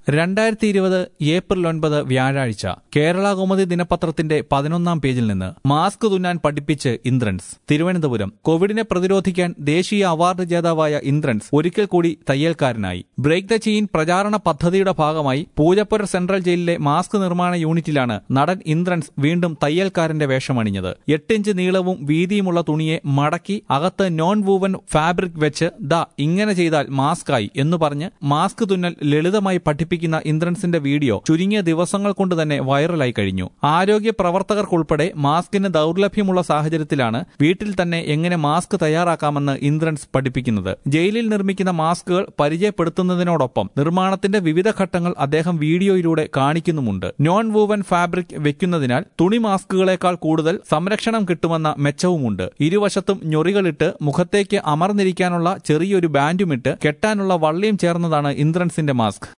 രണ്ടായിരത്തി ഇരുപത് ഏപ്രിൽ ഒൻപത് വ്യാഴാഴ്ച കേരള കൗമുദി ദിനപത്രത്തിന്റെ പതിനൊന്നാം പേജിൽ നിന്ന് മാസ്ക് തുന്നാൻ പഠിപ്പിച്ച് ഇന്ദ്രൻസ് തിരുവനന്തപുരം കോവിഡിനെ പ്രതിരോധിക്കാൻ ദേശീയ അവാർഡ് ജേതാവായ ഇന്ദ്രൻസ് ഒരിക്കൽ കൂടി തയ്യൽക്കാരനായി ബ്രേക്ക് ദ ചെയിൻ പ്രചാരണ പദ്ധതിയുടെ ഭാഗമായി പൂജപ്പുര സെൻട്രൽ ജയിലിലെ മാസ്ക് നിർമ്മാണ യൂണിറ്റിലാണ് നടൻ ഇന്ദ്രൻസ് വീണ്ടും തയ്യൽക്കാരന്റെ വേഷമണിഞ്ഞത് എട്ട് ഇഞ്ച് നീളവും വീതിയുമുള്ള തുണിയെ മടക്കി അകത്ത് നോൺ വൂവൻ ഫാബ്രിക് വെച്ച് ദാ ഇങ്ങനെ ചെയ്താൽ മാസ്കായി എന്ന് പറഞ്ഞ് മാസ്ക് തുന്നൽ ലളിതമായി പഠിപ്പിക്കുന്ന ഇന്ദ്രൻസിന്റെ വീഡിയോ ചുരുങ്ങിയ ദിവസങ്ങൾ കൊണ്ട് തന്നെ വൈറലായി കഴിഞ്ഞു ആരോഗ്യ പ്രവർത്തകർക്കുൾപ്പെടെ മാസ്കിന് ദൗർലഭ്യമുള്ള സാഹചര്യത്തിലാണ് വീട്ടിൽ തന്നെ എങ്ങനെ മാസ്ക് തയ്യാറാക്കാമെന്ന് ഇന്ദ്രൻസ് പഠിപ്പിക്കുന്നത് ജയിലിൽ നിർമ്മിക്കുന്ന മാസ്കുകൾ പരിചയപ്പെടുത്തുന്നതിനോടൊപ്പം നിർമ്മാണത്തിന്റെ വിവിധ ഘട്ടങ്ങൾ അദ്ദേഹം വീഡിയോയിലൂടെ കാണിക്കുന്നുമുണ്ട് നോൺ വൂവൻ ഫാബ്രിക് വെക്കുന്നതിനാൽ തുണി മാസ്കുകളെക്കാൾ കൂടുതൽ സംരക്ഷണം കിട്ടുമെന്ന മെച്ചവുമുണ്ട് ഇരുവശത്തും ഞൊറികളിട്ട് മുഖത്തേക്ക് അമർന്നിരിക്കാനുള്ള ചെറിയൊരു ബാൻഡുമിട്ട് കെട്ടാനുള്ള വള്ളിയും ചേർന്നതാണ് ഇന്ദ്രൻസിന്റെ മാസ്ക്